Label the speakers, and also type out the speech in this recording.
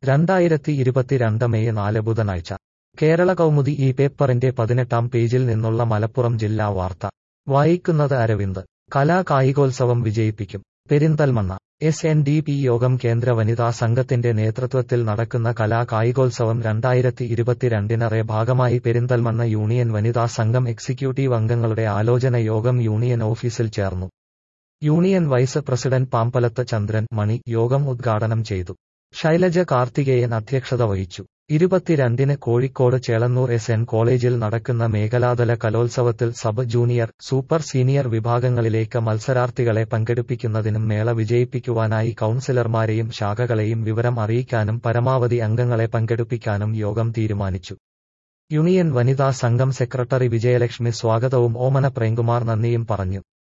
Speaker 1: രണ്ടായിരത്തി ഇരുപത്തിരണ്ട് മെയ് നാല് ബുധനാഴ്ച കേരള കൗമുദി ഈ പേപ്പറിന്റെ പതിനെട്ടാം പേജിൽ നിന്നുള്ള മലപ്പുറം ജില്ലാ വാർത്ത വായിക്കുന്നത് അരവിന്ദ് കലാ കായികോത്സവം വിജയിപ്പിക്കും Perinthalmanna S N D P യോഗം കേന്ദ്ര വനിതാ സംഘത്തിന്റെ നേതൃത്വത്തിൽ നടക്കുന്ന കലാ കായികോത്സവം രണ്ടായിരത്തി ഇരുപത്തിരണ്ടിനറെ ഭാഗമായി പെരിന്തൽമണ്ണ യൂണിയൻ വനിതാ സംഘം എക്സിക്യൂട്ടീവ് അംഗങ്ങളുടെ ആലോചന യോഗം യൂണിയൻ ഓഫീസിൽ ചേർന്നു union vice president Pambalath Chandran Mani യോഗം ഉദ്ഘാടനം ചെയ്തു ശൈലജ കാർത്തികേയൻ അധ്യക്ഷത വഹിച്ചു ഇരുപത്തിരണ്ടിന് കോഴിക്കോട് ചേളന്നൂർ എസ് എൻ കോളേജിൽ നടക്കുന്ന മേഖലാതല കലോത്സവത്തിൽ സബ് ജൂനിയർ സൂപ്പർ സീനിയർ വിഭാഗങ്ങളിലേക്ക് മത്സരാർത്ഥികളെ പങ്കെടുപ്പിക്കുന്നതിനും മേള വിജയിപ്പിക്കുവാനായി കൌൺസിലർമാരെയും ശാഖകളെയും വിവരം അറിയിക്കാനും പരമാവധി അംഗങ്ങളെ പങ്കെടുപ്പിക്കാനും യോഗം തീരുമാനിച്ചു യൂണിയൻ വനിതാ സംഘം സെക്രട്ടറി വിജയലക്ഷ്മി സ്വാഗതവും ഓമന പ്രേംകുമാർ നന്ദിയും പറഞ്ഞു